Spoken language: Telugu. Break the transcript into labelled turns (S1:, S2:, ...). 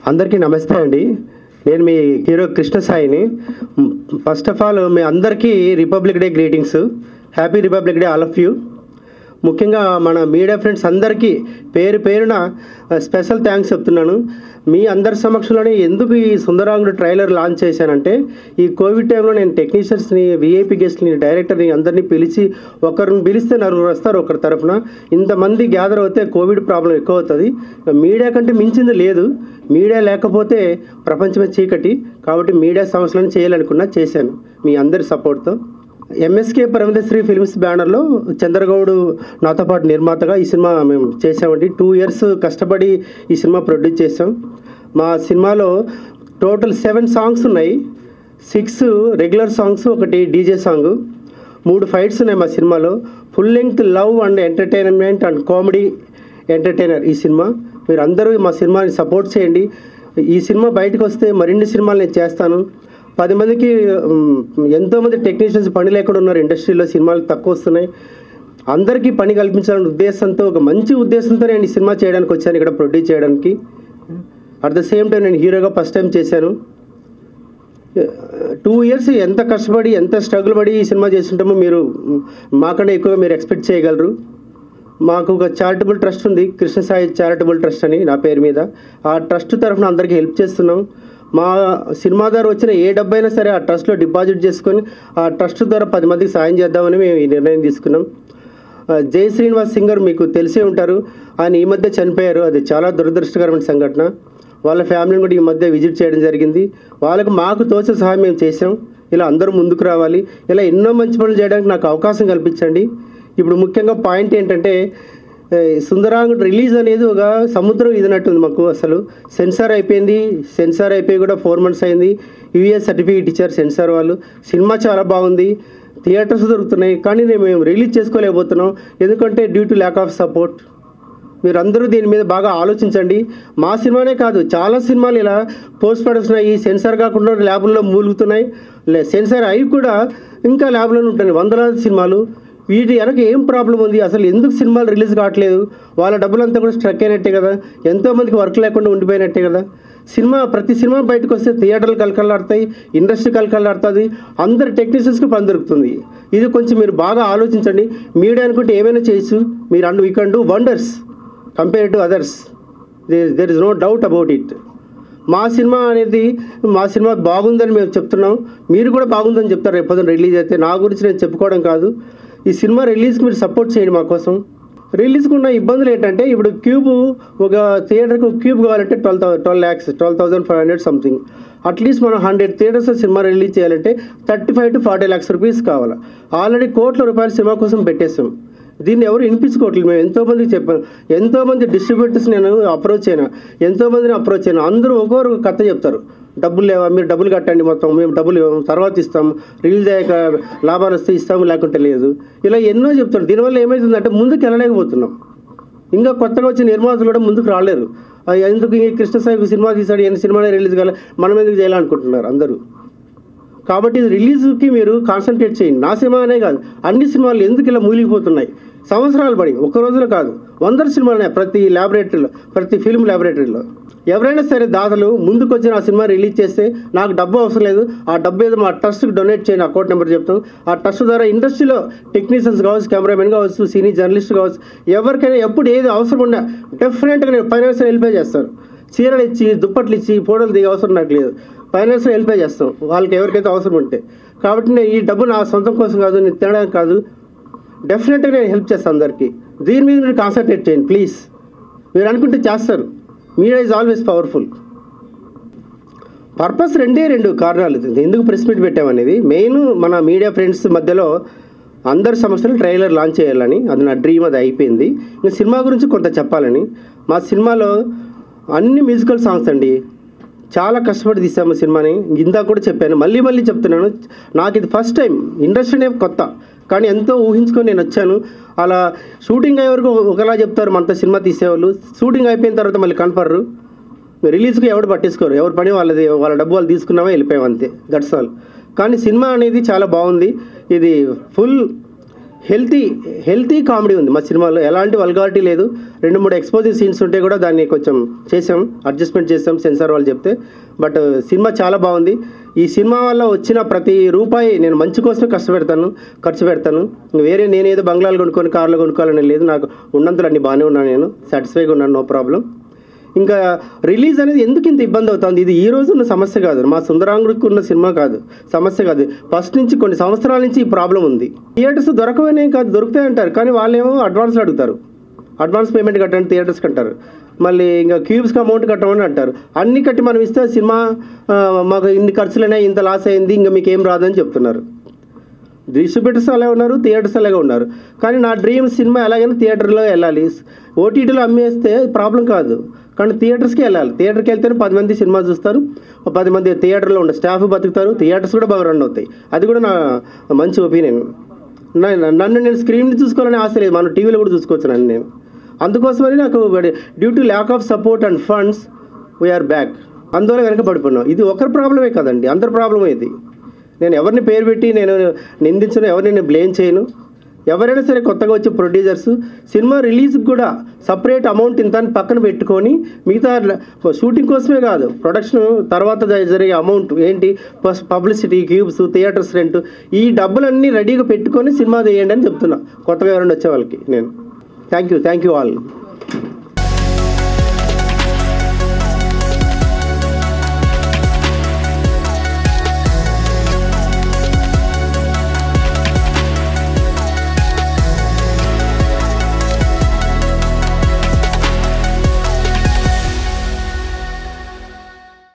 S1: అందరికీ నమస్తే అండి నేను మీ హీరో కృష్ణ సాయిని ఫస్ట్ ఆఫ్ ఆల్ మీ అందరికీ republic day greetings happy republic day all of you ముఖ్యంగా మన మీడియా ఫ్రెండ్స్ అందరికీ పేరు పేరున స్పెషల్ థ్యాంక్స్ చెప్తున్నాను మీ అందరి సమక్షంలోనే ఎందుకు ఈ సుందరాంగుడు ట్రైలర్ లాంచ్ చేశానంటే ఈ కోవిడ్ టైంలో నేను టెక్నీషియన్స్ని విఐపి గెస్ట్ని డైరెక్టర్ని అందరినీ పిలిచి ఒకరిని పిలిస్తే నలుగురు వస్తారు ఒకరి తరఫున ఇంతమంది గ్యాదర్ అవుతే కోవిడ్ ప్రాబ్లం ఎక్కువ అవుతుంది మీడియా కంటే మించింది లేదు మీడియా లేకపోతే ప్రపంచమే చీకటి కాబట్టి మీడియా సమస్యలను చేయాలనుకున్నా చేశాను మీ అందరి సపోర్ట్తో ఎంఎస్కే పరమేశ్వరి ఫిల్మ్స్ బ్యానర్లో చంద్రగౌడ్ నాతో పాటు నిర్మాతగా ఈ సినిమా మేము చేసామండి టూ ఇయర్స్ కష్టపడి ఈ సినిమా ప్రొడ్యూస్ చేసాం మా సినిమాలో టోటల్ సెవెన్ సాంగ్స్ ఉన్నాయి సిక్స్ రెగ్యులర్ సాంగ్స్ ఒకటి డీజే సాంగ్ మూడు ఫైట్స్ ఉన్నాయి మా సినిమాలో full length love and entertainment and comedy entertainer ఈ సినిమా మీరు అందరూ మా సినిమాని సపోర్ట్ చేయండి ఈ సినిమా బయటకు వస్తే మరిన్ని సినిమాలు నేను చేస్తాను పది మందికి ఉమ్, ఎంతోమంది టెక్నీషియన్స్ పని లేకుండా ఉన్నారు ఇండస్ట్రీలో సినిమాలు తక్కువ వస్తున్నాయి అందరికీ పని కల్పించాలనే ఉద్దేశంతో ఒక మంచి ఉద్దేశంతో నేను ఈ సినిమా చేయడానికి వచ్చాను ఇక్కడ ప్రొడ్యూస్ చేయడానికి అట్ ద సేమ్ టైం నేను హీరోగా ఫస్ట్ టైం చేశాను టూ ఇయర్స్ ఎంత కష్టపడి ఎంత స్ట్రగుల్ పడి ఈ సినిమా చేస్తుంటామో మీరు మ్, మాకన్నా ఎక్కువగా మీరు ఎక్స్పెక్ట్ చేయగలరు మాకు ఒక చారిటబుల్ ట్రస్ట్ ఉంది కృష్ణ సాయి చారిటబుల్ ట్రస్ట్ అని నా పేరు మీద ఆ ట్రస్ట్ తరఫున అందరికీ హెల్ప్ చేస్తున్నాం మా సినిమా ద్వారా వచ్చిన ఏ డబ్బైనా సరే ఆ ట్రస్ట్లో డిపాజిట్ చేసుకొని ఆ ట్రస్ట్ ద్వారా పది మందికి సాయం చేద్దామని మేము ఈ నిర్ణయం తీసుకున్నాం ఆ, జై శ్రీనివాస్ సింగర్ మీకు తెలిసే ఉంటారు ఆయన ఈ మధ్య చనిపోయారు అది చాలా దురదృష్టకరమైన సంఘటన వాళ్ళ ఫ్యామిలీని కూడా ఈ మధ్య విజిట్ చేయడం జరిగింది వాళ్ళకి మాకు తోచిన సహాయం మేము చేసాం ఇలా అందరూ ముందుకు రావాలి ఇలా ఎన్నో మంచి పనులు చేయడానికి నాకు అవకాశం కల్పించండి ఇప్పుడు ముఖ్యంగా పాయింట్ ఏంటంటే ఏ, సుందరాంగుడు రిలీజ్ అనేది ఒక సముద్రం ఇదినట్టుంది మాకు అసలు సెన్సార్ అయిపోయింది సెన్సార్ అయిపోయి కూడా ఫోర్ మంత్స్ అయింది యూఎస్ సర్టిఫికేట్ ఇచ్చారు సెన్సార్ వాళ్ళు సినిమా చాలా బాగుంది థియేటర్స్ దొరుకుతున్నాయి కానీ నేను మేము రిలీజ్ చేసుకోలేకపోతున్నాం ఎందుకంటే due to lack of support మీరందరూ దీని మీద బాగా ఆలోచించండి మా సినిమానే కాదు చాలా సినిమాలు ఇలా పోస్ట్ ప్రొడక్షన్ అయ్యి సెన్సార్ కాకుండా ల్యాబుల్లో మూలుగుతున్నాయి లే సెన్సార్ అవి కూడా ఇంకా ల్యాబ్లోనే ఉంటున్నాయి వందలాది సినిమాలు వీటి వెనక ఏం ప్రాబ్లం ఉంది అసలు ఎందుకు సినిమాలు రిలీజ్ కావట్లేదు వాళ్ళ డబ్బులంతా కూడా స్ట్రక్ అయినట్టే కదా ఎంతోమందికి వర్క్ లేకుండా ఉండిపోయినట్టే కదా సినిమా ప్రతి సినిమా బయటకు వస్తే థియేటర్లు కలకలాడతాయి ఇండస్ట్రీ కలకలాడుతుంది అందరు టెక్నీషియన్స్కి పని దొరుకుతుంది ఇది కొంచెం మీరు బాగా ఆలోచించండి మీడియా అనుకుంటే ఏమైనా చేయొచ్చు మీరు and we can do wonders compare to others there is no doubt about it మా సినిమా అనేది మా సినిమా బాగుందని మేము చెప్తున్నాం మీరు కూడా బాగుందని చెప్తారు రేపు పొద్దున్న రిలీజ్ అయితే నా గురించి నేను చెప్పుకోవడం కాదు ఈ సినిమా రిలీజ్కి మీరు సపోర్ట్ చేయండి మా కోసం రిలీజ్కి ఉన్న ఇబ్బందులు ఏంటంటే ఇప్పుడు క్యూబ్ ఒక థియేటర్కి ఒక క్యూబ్ కావాలంటే twelve thou twelve lakhs twelve thousand five hundred something at least మనం హండ్రెడ్ థియేటర్స్ సినిమా రిలీజ్ చేయాలంటే thirty five to forty lakhs rupees కావాలి ఆల్రెడీ కోట్ల రూపాయల సినిమా కోసం పెట్టేస్తాం దీన్ని ఎవరు వినిపించుకోవట్లేదు మేము ఎంతోమందికి చెప్పాను ఎంతోమంది డిస్ట్రిబ్యూటర్స్ నేను అప్రోచ్ అయినా ఎంతోమందిని అప్రోచ్ అయినా అందరూ ఒక్కొక్కరు ఒక కథ చెప్తారు డబ్బులు లేవా మీరు డబ్బులు కట్టండి మొత్తం మేము డబ్బులు ఇవ్వము తర్వాత ఇస్తాము రిలీజ్ అయ్యాక లాభాలు వస్తే ఇస్తాము లేకుంటే లేదు ఇలా ఎన్నో చెప్తారు దీనివల్ల ఏమవుతుందంటే ముందుకు వెళ్ళలేకపోతున్నాం ఇంకా కొత్తగా వచ్చిన నిర్మాతలు కూడా ముందుకు రాలేరు ఆ, ఎందుకు ఈ కృష్ణసాయి సినిమా తీసాడు ఎన్ని సినిమానే రిలీజ్ కాలే మనం ఎందుకు చేయాలనుకుంటున్నారు అందరూ కాబట్టి ఇది రిలీజ్కి మీరు కాన్సన్ట్రేట్ చేయండి నా సినిమా అనే కాదు అన్ని సినిమాలు ఎందుకు ఇలా మూలిగిపోతున్నాయి సంవత్సరాలు పడి ఒక రోజులో కాదు వందల సినిమాలు ఉన్నాయి ప్రతి ల్యాబొరేటరీలో ప్రతి ఫిల్మ్ ల్యాబొరేటరీలో ఎవరైనా సరే దాతలు ముందుకు వచ్చి నా సినిమా రిలీజ్ చేస్తే నాకు డబ్బు అవసరం లేదు ఆ డబ్బు ఏదో మా ట్రస్ట్కి డొనేట్ చేయండి అకౌంట్ నెంబర్ చెప్తాం ఆ ట్రస్ట్ ద్వారా ఇండస్ట్రీలో టెక్నీషియన్స్ కావచ్చు కెమెరామెన్ కావచ్చు సీనియర్ జర్నలిస్ట్ కావచ్చు ఎవరికైనా ఎప్పుడు ఏది అవసరం ఉన్నా డెఫినెట్గా నేను ఫైనాన్షియల్ హెల్ప్ చేస్తాను చీరలు ఇచ్చి దుప్పట్లు ఇచ్చి ఫోటోలు దిగే అవసరం నాకు లేదు ఫైనాన్స్లో హెల్ప్ చేస్తాం వాళ్ళకి ఎవరికైతే అవసరం ఉంటే కాబట్టి నేను ఈ డబ్బు నా సొంతం కోసం కాదు నేను తినడానికి కాదు డెఫినెట్గా నేను హెల్ప్ చేస్తాను అందరికీ దీని మీద మీరు కాన్సన్ట్రేట్ చేయండి ప్లీజ్ మీరు అనుకుంటే చేస్తారు media is always powerful purpose రెండే రెండు కారణాలు ఇది. ఎందుకు ప్రెస్ మీట్ పెట్టామనేది మెయిన్ మన మీడియా ఫ్రెండ్స్ మధ్యలో అందరి సమస్యలు ట్రైలర్ లాంచ్ చేయాలని అది నా డ్రీమ్ అది అయిపోయింది ఇంకా సినిమా గురించి కొంత చెప్పాలని మా సినిమాలో అన్ని మ్యూజికల్ సాంగ్స్ అండి చాలా కష్టపడి తీసాము సినిమాని ఇందాక కూడా చెప్పాను మళ్ళీ మళ్ళీ చెప్తున్నాను నాకు ఇది ఫస్ట్ టైం ఇండస్ట్రీనే కొత్త కానీ ఎంతో ఊహించుకొని నేను వచ్చాను అలా షూటింగ్ అయ్యే వరకు ఒకలా చెప్తారు మనతో సినిమా తీసేవాళ్ళు షూటింగ్ అయిపోయిన తర్వాత మళ్ళీ కనపడరు రిలీజ్కి ఎవరు పట్టించుకోరు ఎవరు పని వాళ్ళది వాళ్ళ డబ్బు వాళ్ళు తీసుకున్నామా వెళ్ళిపోయాం అంతే దట్స్ ఆల్ కానీ సినిమా అనేది చాలా బాగుంది ఇది ఫుల్ హెల్తీ హెల్తీ కామెడీ ఉంది మా సినిమాలో ఎలాంటి వల్గారిటీ లేదు రెండు మూడు ఎక్స్పోజివ్ సీన్స్ ఉంటే కూడా దాన్ని కొంచెం చేసాం అడ్జస్ట్మెంట్ చేసాం సెన్సార్ వాళ్ళు చెప్తే బట్ సినిమా చాలా బాగుంది ఈ సినిమా వల్ల వచ్చిన ప్రతి రూపాయి నేను మంచి కోసమే కష్టపెడతాను ఖర్చు పెడతాను వేరే నేనేదో బంగ్లాలు కొనుక్కొని కార్లు కొనుక్కోవాలని లేదు నాకు ఉన్నంతలో అన్ని బాగానే ఉన్నాను నేను సాటిస్ఫైగా ఉన్నాను నో ప్రాబ్లం ఇంకా రిలీజ్ అనేది ఎందుకు ఇంత ఇబ్బంది అవుతుంది ఇది ఈ రోజు ఉన్న సమస్య కాదు మా సుందరాంగుడికి ఉన్న సినిమా కాదు సమస్య కాదు ఫస్ట్ నుంచి కొన్ని సంవత్సరాల నుంచి ఈ ప్రాబ్లం ఉంది థియేటర్స్ దొరకవనేం కాదు దొరుకుతాయి అంటారు కానీ వాళ్ళేమో అడ్వాన్స్ అడుగుతారు అడ్వాన్స్ పేమెంట్ కట్టండి థియేటర్స్కి అంటారు మళ్ళీ ఇంకా క్యూబ్స్కి అమౌంట్ కట్టమని అంటారు అన్ని కట్టి మనం ఇస్తే సినిమా ఆ, మాకు ఇన్ని ఖర్చులైనా ఇంత లాస్ అయింది ఇంకా మీకు ఏం రాదని చెప్తున్నారు డిస్ట్రిబ్యూటర్స్ అలాగే ఉన్నారు థియేటర్స్ అలాగే ఉన్నారు కానీ నా డ్రీమ్ సినిమా ఎలాగైనా థియేటర్లో వెళ్ళాలి ఓటీటీలో అమ్మేస్తే ప్రాబ్లం కాదు కానీ థియేటర్స్కి వెళ్ళాలి థియేటర్కి వెళ్తేనే పది మంది సినిమా చూస్తారు ఒక పది మంది థియేటర్లో ఉండే స్టాఫ్ బతుకుతారు థియేటర్స్ కూడా బాగా రన్ అవుతాయి అది కూడా నా మంచి ఒపీనియన్ నన్ను నేను స్క్రీన్ చూసుకోవాలని ఆశ లేదు మనం టీవీలో కూడా చూసుకోవచ్చు నన్ను నేను అందుకోసమని నాకు due to lack of support and funds we are back అందువల్ల వెనక పడిపోయినాం ఇది ఒకరి ప్రాబ్లమే కదండి అందరి ప్రాబ్లమే ఇది నేను ఎవరిని పేరు పెట్టి నేను నిందించను ఎవరిని నేను బ్లేమ్ చేయను ఎవరైనా సరే కొత్తగా వచ్చే ప్రొడ్యూసర్స్ సినిమా రిలీజ్కి కూడా సపరేట్ అమౌంట్ ఇంత అని పక్కన పెట్టుకొని మిగతా షూటింగ్ కోసమే కాదు ప్రొడక్షన్ తర్వాత జ- జరిగే అమౌంట్ ఏంటి పబ్లిసిటీ క్యూబ్స్ థియేటర్స్ రెంట్ ఈ డబ్బులన్నీ రెడీగా పెట్టుకొని సినిమా చేయండి అని చెప్తున్నా కొత్తగా ఎవరైనా వచ్చే వాళ్ళకి నేను thank you thank you all